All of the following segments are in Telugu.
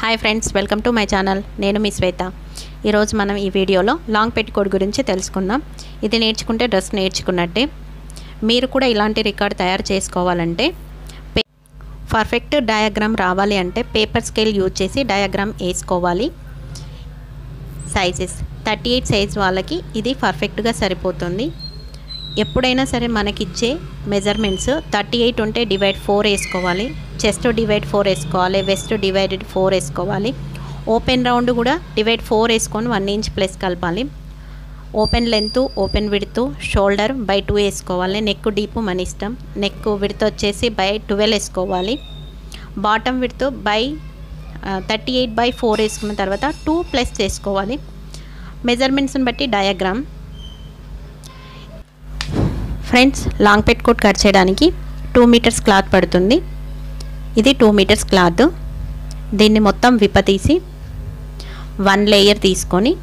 hi friends welcome to my channel నేను మీ శ్వేత ఈరోజు మనం ఈ వీడియోలో లాంగ్ పెట్టికోట్ గురించి తెలుసుకుందాం ఇది నేర్చుకుంటే డ్రెస్ నేర్చుకున్నట్టే మీరు కూడా ఇలాంటి రికార్డ్ తయారు చేసుకోవాలంటే పే పర్ఫెక్ట్ డయాగ్రామ్ రావాలి అంటే పేపర్ స్కేల్ యూజ్ చేసి డయాగ్రామ్ వేసుకోవాలి సైజెస్ థర్టీ ఎయిట్ సైజ్ వాళ్ళకి ఇది పర్ఫెక్ట్గా సరిపోతుంది ఎప్పుడైనా సరే మనకిచ్చే మెజర్మెంట్స్ థర్టీ ఎయిట్ ఉంటే డివైడ్ ఫోర్ వేసుకోవాలి చెస్ట్ డివైడ్ ఫోర్ వేసుకోవాలి వెస్ట్ డివైడెడ్ ఫోర్ వేసుకోవాలి ఓపెన్ రౌండ్ కూడా డివైడ్ ఫోర్ వేసుకొని వన్ ఇంచ్ ప్లస్ కలపాలి open length open width shoulder by two వేసుకోవాలి నెక్ డీప్ మన ఇష్టం నెక్ విడ్త్ వచ్చేసి బై ట్వెల్వ్ వేసుకోవాలి bottom width by thirty eight by four వేసుకున్న తర్వాత టూ ప్లస్ చేసుకోవాలి మెజర్మెంట్స్ని బట్టి diagram friends long petticoat cut చేయడానికి టూ మీటర్స్ క్లాత్ పడుతుంది ఇది టూ మీటర్స్ క్లాత్ దీన్ని మొత్తం విప్పతీసి వన్ లేయర్ తీసుకొని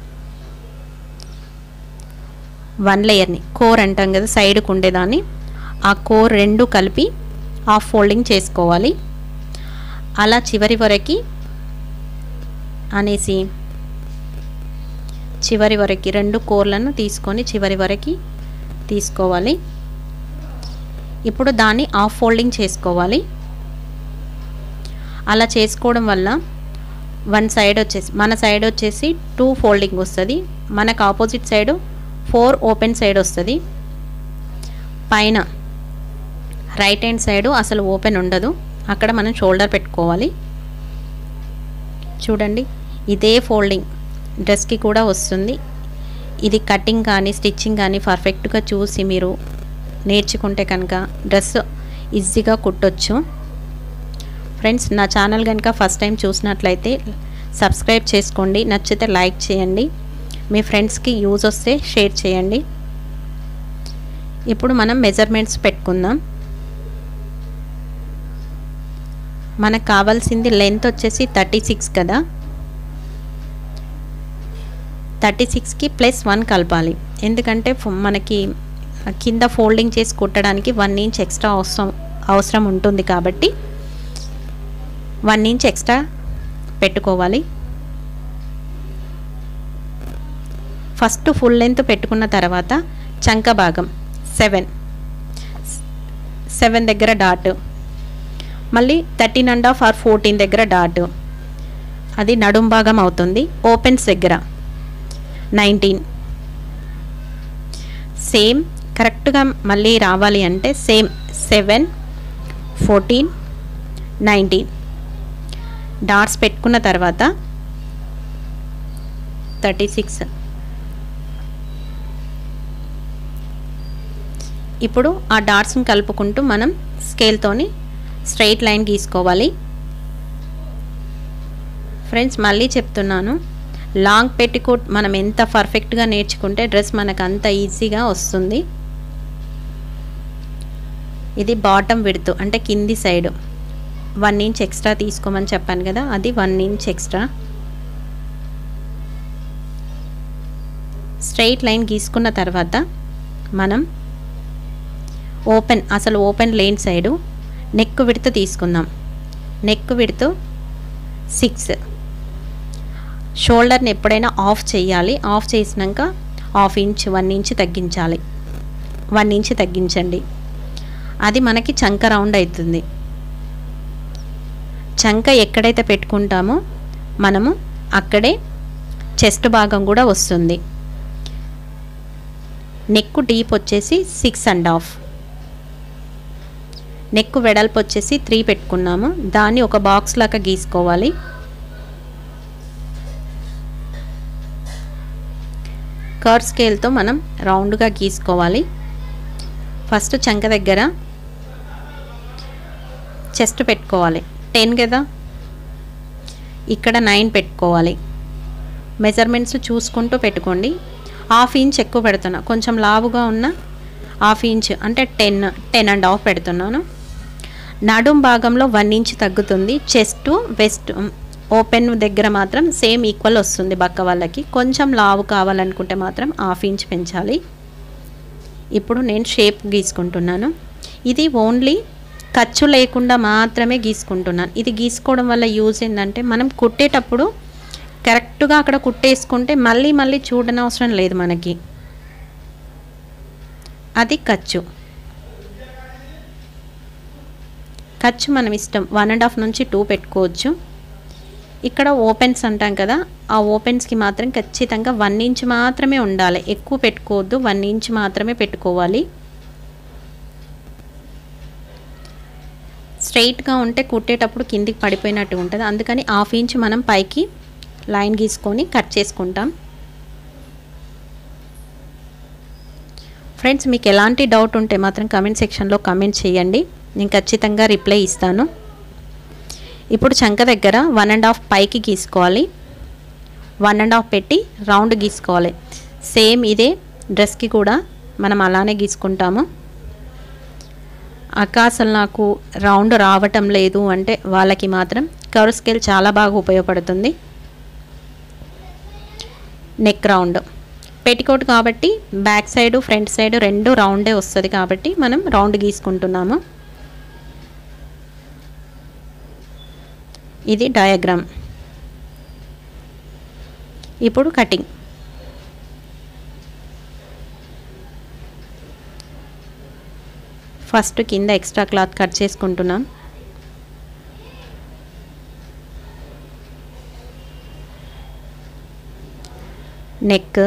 వన్ లేయర్ని కోర్ అంటాం కదా సైడ్కి ఉండేదాన్ని ఆ కోర్ రెండు కలిపి హాఫ్ ఫోల్డింగ్ చేసుకోవాలి అలా చివరి వరకు అనేసి చివరి వరకు రెండు కోర్లను తీసుకొని చివరి వరకు తీసుకోవాలి ఇప్పుడు దాన్ని హాఫ్ ఫోల్డింగ్ చేసుకోవాలి అలా చేసుకోవడం వల్ల వన్ సైడ్ వచ్చేసి మన సైడ్ వచ్చేసి టూ ఫోల్డింగ్ వస్తుంది మనకు opposite side four open side వస్తుంది పైన రైట్ హ్యాండ్ సైడ్ అసలు ఓపెన్ ఉండదు అక్కడ మనం షోల్డర్ పెట్టుకోవాలి చూడండి ఇదే ఫోల్డింగ్ డ్రెస్కి కూడా వస్తుంది ఇది కటింగ్ కానీ స్టిచ్చింగ్ కానీ పర్ఫెక్ట్గా చూసి మీరు నేర్చుకుంటే కనుక డ్రెస్ ఈజీగా కుట్టొచ్చు ఫ్రెండ్స్ నా ఛానల్ కనుక ఫస్ట్ టైం చూసినట్లయితే సబ్స్క్రైబ్ చేసుకోండి నచ్చితే లైక్ చేయండి మీ ఫ్రెండ్స్కి యూజ్ వస్తే షేర్ చేయండి ఇప్పుడు మనం మెజర్మెంట్స్ పెట్టుకుందాం మనకు కావాల్సింది లెంత్ వచ్చేసి థర్టీ సిక్స్ కదా థర్టీ సిక్స్కి ప్లస్ వన్ కలపాలి ఎందుకంటే మనకి కింద ఫోల్డింగ్ చేసి కుట్టడానికి వన్ ఇంచ్ ఎక్స్ట్రా అవసరం అవసరం ఉంటుంది కాబట్టి వన్ ఇంచ్ ఎక్స్ట్రా పెట్టుకోవాలి ఫస్ట్ ఫుల్ లెంత్ పెట్టుకున్న తర్వాత చంక భాగం సెవెన్ సెవెన్ దగ్గర డాట్ మళ్ళీ thirteen and half or fourteen దగ్గర డాట్ అది నడుం భాగం అవుతుంది ఓపెన్స్ దగ్గర నైన్టీన్ సేమ్ కరెక్ట్గా మళ్ళీ రావాలి అంటే same seven fourteen nineteen dots పెట్టుకున్న తర్వాత థర్టీ సిక్స్ ఇప్పుడు ఆ డాట్స్ని కలుపుకుంటూ మనం స్కేల్తోని స్ట్రైట్ లైన్ గీసుకోవాలి ఫ్రెండ్స్ మళ్ళీ చెప్తున్నాను లాంగ్ పెట్టికోట్ మనం ఎంత పర్ఫెక్ట్గా నేర్చుకుంటే డ్రెస్ మనకు అంత ఈజీగా వస్తుంది ఇది బాటమ్ విడుతు అంటే కింది సైడ్ వన్ ఇంచ్ ఎక్స్ట్రా తీసుకోమని చెప్పాను కదా అది one inch extra straight line గీసుకున్న తర్వాత మనం ఓపెన్ అసలు ఓపెన్ లేన్ సైడు నెక్ విడుతు తీసుకుందాం నెక్ విడుతు సిక్స్ షోల్డర్ని ఎప్పుడైనా ఆఫ్ చేయాలి ఆఫ్ చేసినాక హాఫ్ ఇంచ్ వన్ ఇంచ్ తగ్గించాలి వన్ ఇంచ్ తగ్గించండి అది మనకి చంక రౌండ్ అవుతుంది చంక ఎక్కడైతే పెట్టుకుంటామో మనము అక్కడే చెస్ట్ భాగం కూడా వస్తుంది నెక్ డీప్ వచ్చేసి సిక్స్ అండ్ హాఫ్ నెక్ వెడల్పు వచ్చేసి త్రీ పెట్టుకున్నాము దాన్ని ఒక బాక్స్ లాగా గీసుకోవాలి కర్ స్కేల్తో మనం రౌండ్గా గీసుకోవాలి ఫస్ట్ చంక దగ్గర చెస్ట్ పెట్టుకోవాలి టెన్ కదా ఇక్కడ నైన్ పెట్టుకోవాలి మెజర్మెంట్స్ చూసుకుంటూ పెట్టుకోండి హాఫ్ ఇంచ్ ఎక్కువ పెడుతున్నా కొంచెం లావుగా ఉన్న హాఫ్ ఇంచ్ అంటే టెన్ టెన్ అండ్ హాఫ్ పెడుతున్నాను నడుం భాగంలో వన్ ఇంచ్ తగ్గుతుంది చెస్ట్ వెస్ట్ ఓపెన్ దగ్గర మాత్రం సేమ్ ఈక్వల్ వస్తుంది బక్క వాళ్ళకి కొంచెం లావు కావాలనుకుంటే మాత్రం హాఫ్ ఇంచ్ పెంచాలి ఇప్పుడు నేను షేప్ గీసుకుంటున్నాను ఇది ఓన్లీ ఖర్చు లేకుండా మాత్రమే గీసుకుంటున్నాను ఇది గీసుకోవడం వల్ల యూజ్ ఏంటంటే మనం కుట్టేటప్పుడు కరెక్ట్గా అక్కడ కుట్టేసుకుంటే మళ్ళీ మళ్ళీ చూడనవసరం లేదు మనకి అది ఖర్చు ఖర్చు మనం ఇష్టం వన్ అండ్ హాఫ్ నుంచి టూ పెట్టుకోవచ్చు ఇక్కడ ఓపెన్స్ అంటాం కదా ఆ ఓపెన్స్కి మాత్రం ఖచ్చితంగా వన్ ఇంచ్ మాత్రమే ఉండాలి ఎక్కువ పెట్టుకోవద్దు వన్ ఇంచ్ మాత్రమే పెట్టుకోవాలి స్ట్రైట్గా ఉంటే కుట్టేటప్పుడు కిందికి పడిపోయినట్టు ఉంటుంది అందుకని హాఫ్ ఇంచ్ మనం పైకి లైన్ గీసుకొని కట్ చేసుకుంటాం ఫ్రెండ్స్ మీకు ఎలాంటి డౌట్ ఉంటే మాత్రం కమెంట్ సెక్షన్లో కమెంట్ చేయండి నేను ఖచ్చితంగా రిప్లై ఇస్తాను ఇప్పుడు చంక దగ్గర వన్ అండ్ హాఫ్ పైకి గీసుకోవాలి వన్ అండ్ హాఫ్ పెట్టి రౌండ్ గీసుకోవాలి సేమ్ ఇదే డ్రెస్కి కూడా మనం అలానే గీసుకుంటాము అక్క అసలు నాకు రౌండ్ రావటం లేదు అంటే వాళ్ళకి మాత్రం కవర్ స్కేల్ చాలా బాగా ఉపయోగపడుతుంది నెక్ రౌండ్ పెట్టికోట్ కాబట్టి బ్యాక్ సైడ్ ఫ్రంట్ సైడ్ రెండు రౌండే వస్తుంది కాబట్టి మనం రౌండ్ గీసుకుంటున్నాము ఇది డయాగ్రామ్ ఇప్పుడు కటింగ్ ఫస్ట్ కింద ఎక్స్ట్రా క్లాత్ కట్ చేసుకుంటున్నాం నెక్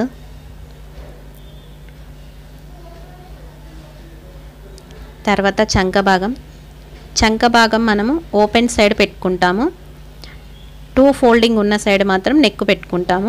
తర్వాత చంక భాగం చంక భాగం మనము ఓపెన్ సైడ్ పెట్టుకుంటాము టూ ఫోల్డింగ్ ఉన్న సైడ్ మాత్రం నెక్ పెట్టుకుంటాము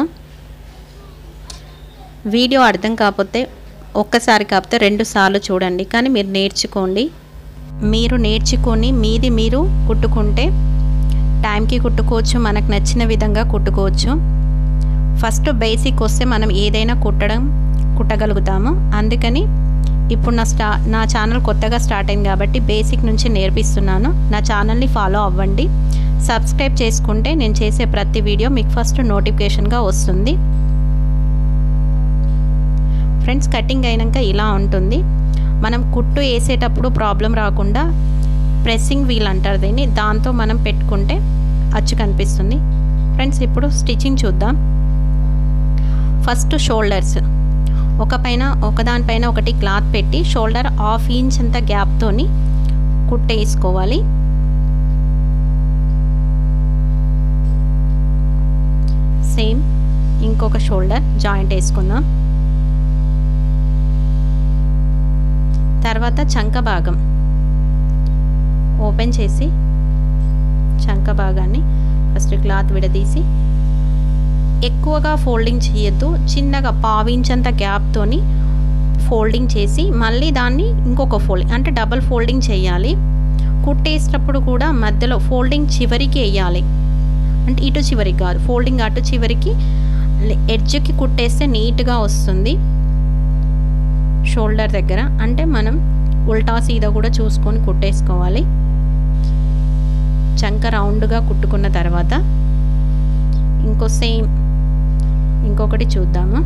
వీడియో అర్థం కాకపోతే ఒక్కసారి కాకపోతే రెండు సార్లు చూడండి కానీ మీరు నేర్చుకోండి మీరు నేర్చుకొని మీది మీరు కుట్టుకుంటే టైంకి కుట్టుకోవచ్చు మనకు నచ్చిన విధంగా కుట్టుకోవచ్చు ఫస్ట్ బేసిక్ వస్తే మనం ఏదైనా కుట్టడం కుట్టగలుగుతాము అందుకని ఇప్పుడు నా స్టా నా ఛానల్ కొత్తగా స్టార్ట్ అయింది కాబట్టి బేసిక్ నుంచి నేర్పిస్తున్నాను నా ఛానల్ని ఫాలో అవ్వండి సబ్స్క్రైబ్ చేసుకుంటే నేను చేసే ప్రతి వీడియో మీకు ఫస్ట్ నోటిఫికేషన్గా వస్తుంది ఫ్రెండ్స్ కటింగ్ అయినాక ఇలా ఉంటుంది మనం కుట్టు వేసేటప్పుడు ప్రాబ్లం రాకుండా ప్రెస్సింగ్ వీల్ అంటారు దీన్ని దాంతో మనం పెట్టుకుంటే అచ్చు కనిపిస్తుంది ఫ్రెండ్స్ ఇప్పుడు స్టిచ్చింగ్ చూద్దాం ఫస్ట్ షోల్డర్స్ ఒక పైన ఒకదానిపైన ఒకటి క్లాత్ పెట్టి షోల్డర్ హాఫ్ ఇంచ్ అంత గ్యాప్తోని కుట్టేసుకోవాలి సేమ్ ఇంకొక షోల్డర్ జాయింట్ వేసుకుందాం తర్వాత చంక భాగం ఓపెన్ చేసి చంక భాగాన్ని ఫస్ట్ క్లాత్ విడదీసి ఎక్కువగా ఫోల్డింగ్ చేయొద్దు చిన్నగా పావించంత గ్యాప్తోని ఫోల్డింగ్ చేసి మళ్ళీ దాన్ని ఇంకొక ఫోల్డింగ్ అంటే డబల్ ఫోల్డింగ్ చేయాలి కుట్టేసేటప్పుడు కూడా మధ్యలో ఫోల్డింగ్ చివరికి వేయాలి అంటే ఇటు చివరికి కాదు ఫోల్డింగ్ అటు చివరికి ఎడ్జ్కి కుట్టేస్తే నీట్గా వస్తుంది షోల్డర్ దగ్గర అంటే మనం ఉల్టా సీదా కూడా చూసుకొని కుట్టేసుకోవాలి చంక రౌండ్గా కుట్టుకున్న తర్వాత ఇంకో సేమ్ ఇంకొకటి చూద్దాము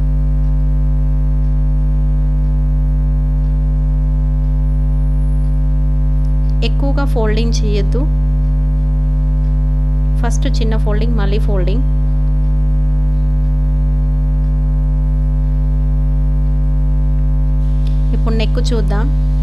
ఎక్కువగా ఫోల్డింగ్ చేయొద్దు ఫస్ట్ చిన్న ఫోల్డింగ్ మళ్ళీ ఫోల్డింగ్ ఇప్పుడు నెక్ చూద్దాం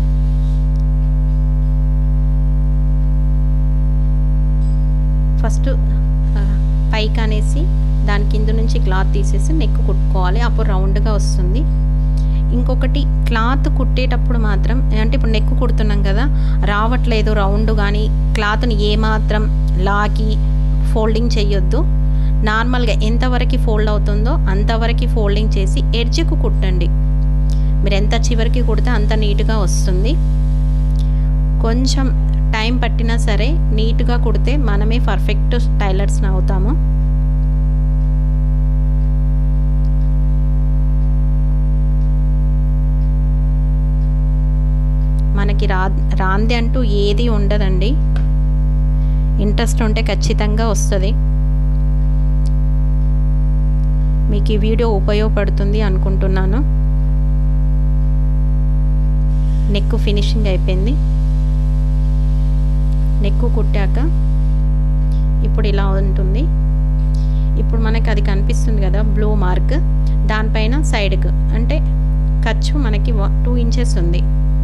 ఫస్ట్ పైకి అనేసి దాని కింద నుంచి క్లాత్ తీసేసి నెక్ కుట్టుకోవాలి అప్పుడు రౌండ్గా వస్తుంది ఇంకొకటి క్లాత్ కుట్టేటప్పుడు మాత్రం అంటే ఇప్పుడు నెక్ కుడుతున్నాం కదా రావట్లేదు రౌండ్ కానీ క్లాత్ని ఏమాత్రం లాగి ఫోల్డింగ్ చేయొద్దు నార్మల్గా ఎంతవరకు ఫోల్డ్ అవుతుందో అంతవరకు ఫోల్డింగ్ చేసి ఎడ్జ్కు కుట్టండి మీరు ఎంత చివరికి కుడితే అంత నీట్గా వస్తుంది కొంచెం టైం పట్టినా సరే నీట్గా కుడితే మనమే పర్ఫెక్ట్ టైలర్స్ని అవుతాము మనకి రా రాంది అంటూ ఏది ఉండదండి ఇంట్రెస్ట్ ఉంటే ఖచ్చితంగా వస్తుంది మీకు ఈ వీడియో ఉపయోగపడుతుంది అనుకుంటున్నాను నెక్ ఫినిషింగ్ అయిపోయింది నెక్కు కుట్టాక ఇప్పుడు ఇలా ఉంటుంది ఇప్పుడు మనకి అది కనిపిస్తుంది కదా బ్లూ మార్క్ దానిపైన సైడ్కి అంటే ఖర్చు మనకి టూ ఇంచెస్ ఉంది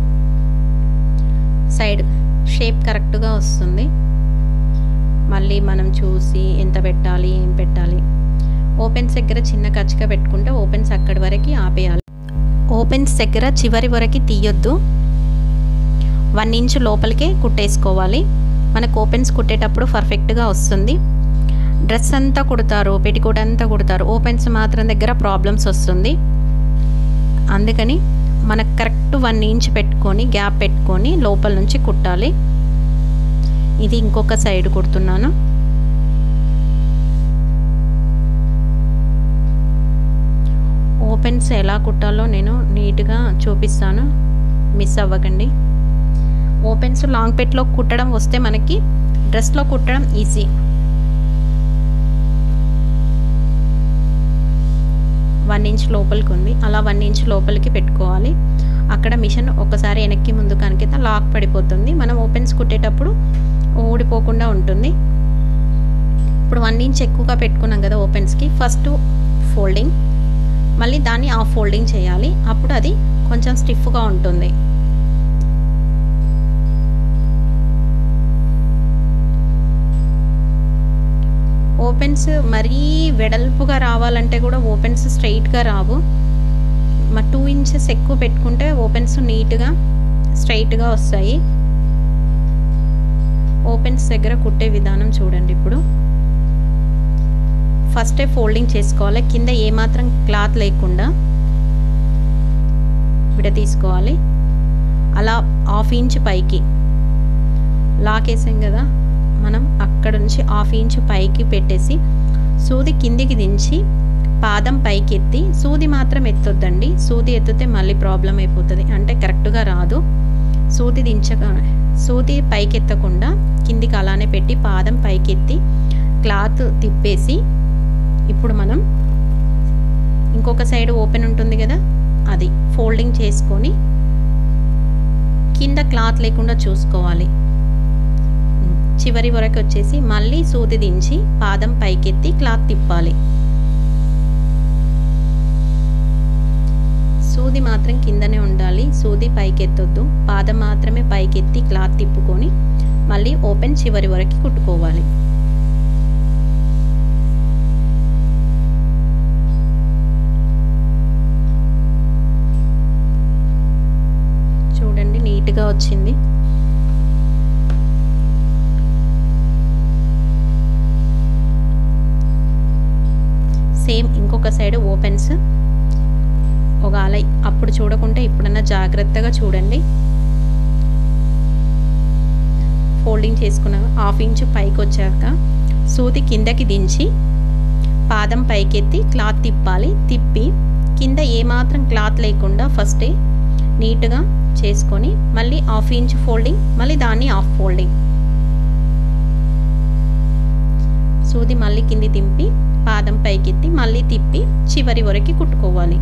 సైడ్ షేప్ కరెక్ట్గా వస్తుంది మళ్ళీ మనం చూసి ఎంత పెట్టాలి ఏం పెట్టాలి ఓపెన్స్ దగ్గర చిన్న ఖర్చుగా పెట్టుకుంటే ఓపెన్స్ అక్కడి వరకు ఆపేయాలి ఓపెన్స్ దగ్గర చివరి వరకు తీయొద్దు వన్ ఇంచ్ లోపలికే కుట్టేసుకోవాలి మనకు ఓపెన్స్ కుట్టేటప్పుడు పర్ఫెక్ట్గా వస్తుంది డ్రెస్ అంతా కుడతారు పెట్టికోట్ అంతా కుడతారు ఓపెన్స్ మాత్రం దగ్గర ప్రాబ్లమ్స్ వస్తుంది అందుకని మనకు కరెక్ట్ వన్ ఇంచ్ పెట్టుకొని గ్యాప్ పెట్టుకొని లోపల నుంచి కుట్టాలి ఇది ఇంకొక సైడ్ కుడుతున్నాను ఓపెన్స్ ఎలా కుట్టాలో నేను నీట్గా చూపిస్తాను మిస్ అవ్వకండి ఓపెన్స్ లాంగ్ పెట్లో కుట్టడం వస్తే మనకి డ్రెస్లో కుట్టడం ఈజీ వన్ ఇంచ్ లోపలికి ఉంది అలా వన్ ఇంచ్ లోపలికి పెట్టుకోవాలి అక్కడ మిషన్ ఒకసారి వెనక్కి ముందు కనికితే లాక్ పడిపోతుంది మనం ఓపెన్స్ కుట్టేటప్పుడు ఊడిపోకుండా ఉంటుంది ఇప్పుడు వన్ ఇంచ్ ఎక్కువగా పెట్టుకున్నాం కదా ఓపెన్స్కి ఫస్ట్ ఫోల్డింగ్ మళ్ళీ దాన్ని ఆ ఫోల్డింగ్ చేయాలి అప్పుడు అది కొంచెం స్టిఫ్గా ఉంటుంది ఓపెన్స్ మరీ వెడల్పుగా రావాలంటే కూడా ఓపెన్స్ స్ట్రైట్గా రావు మా టూ ఇంచెస్ ఎక్కువ పెట్టుకుంటే ఓపెన్స్ నీట్గా స్ట్రైట్గా వస్తాయి ఓపెన్స్ దగ్గర కుట్టే విధానం చూడండి ఇప్పుడు ఫస్టే ఫోల్డింగ్ చేసుకోవాలి కింద ఏమాత్రం క్లాత్ లేకుండా విడ తీసుకోవాలి అలా హాఫ్ ఇంచ్ పైకి లాక్ వేసాం కదా మనం అక్కడ నుంచి హాఫ్ ఇంచ్ పైకి పెట్టేసి సూది కిందికి దించి పాదం పైకి ఎత్తి సూది మాత్రం ఎత్తొద్దండి సూది ఎత్తితే మళ్ళీ ప్రాబ్లం అయిపోతుంది అంటే కరెక్ట్గా రాదు సూది దించక సూది పైకి ఎత్తకుండా కిందికి అలానే పెట్టి పాదం పైకి ఎత్తి క్లాత్ తిప్పేసి ఇప్పుడు మనం ఇంకొక సైడ్ ఓపెన్ ఉంటుంది కదా అది ఫోల్డింగ్ చేసుకొని కింద క్లాత్ లేకుండా చూసుకోవాలి చివరి వరకు వచ్చేసి మళ్ళీ సూది దించి పాదం పైకెత్తి క్లాత్ తిప్పాలి సూది మాత్రం కిందనే ఉండాలి సూది పైకెత్తొద్దు పాదం మాత్రమే పైకెత్తి క్లాత్ తిప్పుకొని మళ్ళీ ఓపెన్ చివరి వరకు కుట్టుకోవాలి చూడండి నీట్గా వచ్చింది సేమ్ ఇంకొక సైడ్ ఓపెన్స్ ఒక అలై అప్పుడు చూడకుంటే ఇప్పుడన్నా జాగ్రత్తగా చూడండి ఫోల్డింగ్ చేసుకున్న హాఫ్ ఇంచ్ పైకి వచ్చాక సూది కిందకి దించి పాదం పైకెత్తి క్లాత్ తిప్పాలి తిప్పి కింద ఏమాత్రం క్లాత్ లేకుండా ఫస్టే నీట్గా చేసుకొని మళ్ళీ హాఫ్ ఇంచ్ ఫోల్డింగ్ మళ్ళీ దాన్ని హాఫ్ ఫోల్డింగ్ సూది మళ్ళీ కింది దింపి పాదం పైకెత్తి మళ్ళీ తిప్పి చివరి వరకు కుట్టుకోవాలి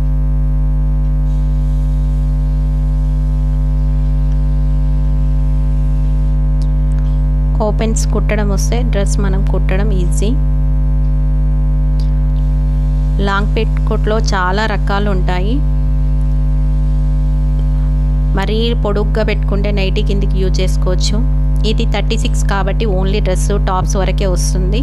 ఓపెన్స్ కుట్టడం వస్తే డ్రెస్ మనం కుట్టడం ఈజీ లాంగ్ పెట్ కోట్లో చాలా రకాలు ఉంటాయి మరీ పొడుగ్గా పెట్టుకుంటే నైటీ కిందికి యూజ్ చేసుకోవచ్చు ఇది థర్టీ సిక్స్ కాబట్టి ఓన్లీ డ్రెస్ టాప్స్ వరకే వస్తుంది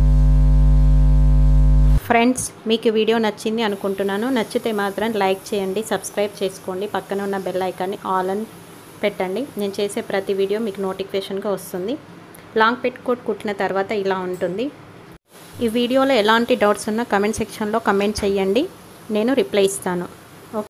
ఫ్రెండ్స్ మీకు వీడియో నచ్చింది అనుకుంటున్నాను నచ్చితే మాత్రం లైక్ చేయండి సబ్స్క్రైబ్ చేసుకోండి పక్కన ఉన్న బెల్ ఐకాన్ని ఆల్ అని పెట్టండి నేను చేసే ప్రతి వీడియో మీకు నోటిఫికేషన్గా వస్తుంది లాంగ్ పెట్ కోట్ కుట్టిన తర్వాత ఇలా ఉంటుంది ఈ వీడియోలో ఎలాంటి డౌట్స్ ఉన్నా కమెంట్ సెక్షన్లో కమెంట్ చేయండి నేను రిప్లై ఇస్తాను